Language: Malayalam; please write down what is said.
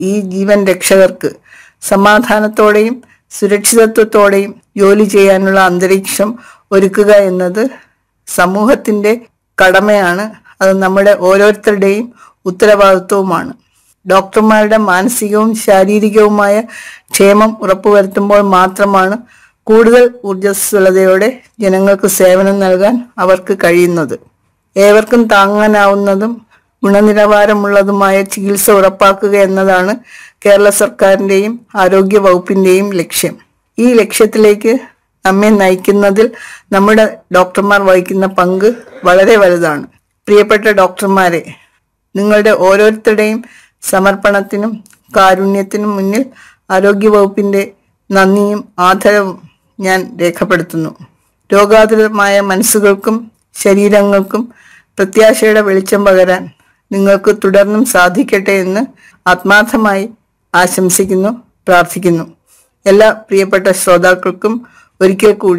ഈ ജീവൻ രക്ഷകർക്ക് സമാധാനത്തോടെയും സുരക്ഷിതത്വത്തോടെയും ജോലി ചെയ്യാനുള്ള അന്തരീക്ഷം ഒരുക്കുക എന്നത് സമൂഹത്തിന്റെ കടമയാണ് അത് നമ്മുടെ ഓരോരുത്തരുടെയും ഉത്തരവാദിത്വവുമാണ് ഡോക്ടർമാരുടെ മാനസികവും ശാരീരികവുമായ ക്ഷേമം ഉറപ്പുവരുത്തുമ്പോൾ മാത്രമാണ് കൂടുതൽ ഊർജ്ജസ്വലതയോടെ ജനങ്ങൾക്ക് സേവനം നൽകാൻ അവർക്ക് കഴിയുന്നത് ഏവർക്കും താങ്ങാനാവുന്നതും ഗുണനിലവാരമുള്ളതുമായ ചികിത്സ ഉറപ്പാക്കുക എന്നതാണ് കേരള സർക്കാരിന്റെയും ആരോഗ്യ വകുപ്പിന്റെയും ലക്ഷ്യം ഈ ലക്ഷ്യത്തിലേക്ക് നമ്മെ നയിക്കുന്നതിൽ നമ്മുടെ ഡോക്ടർമാർ വഹിക്കുന്ന പങ്ക് വളരെ വലുതാണ് പ്രിയപ്പെട്ട ഡോക്ടർമാരെ നിങ്ങളുടെ ഓരോരുത്തരുടെയും സമർപ്പണത്തിനും കാരുണ്യത്തിനും മുന്നിൽ ആരോഗ്യവകുപ്പിന്റെ നന്ദിയും ആദരവും ഞാൻ രേഖപ്പെടുത്തുന്നു രോഗാതുരമായ മനസ്സുകൾക്കും ശരീരങ്ങൾക്കും പ്രത്യാശയുടെ വെളിച്ചം പകരാൻ നിങ്ങൾക്ക് തുടർന്നും സാധിക്കട്ടെ എന്ന് ആത്മാർത്ഥമായി ആശംസിക്കുന്നു പ്രാർത്ഥിക്കുന്നു എല്ലാ പ്രിയപ്പെട്ട ശ്രോതാക്കൾക്കും ഒരിക്കൽ കൂടി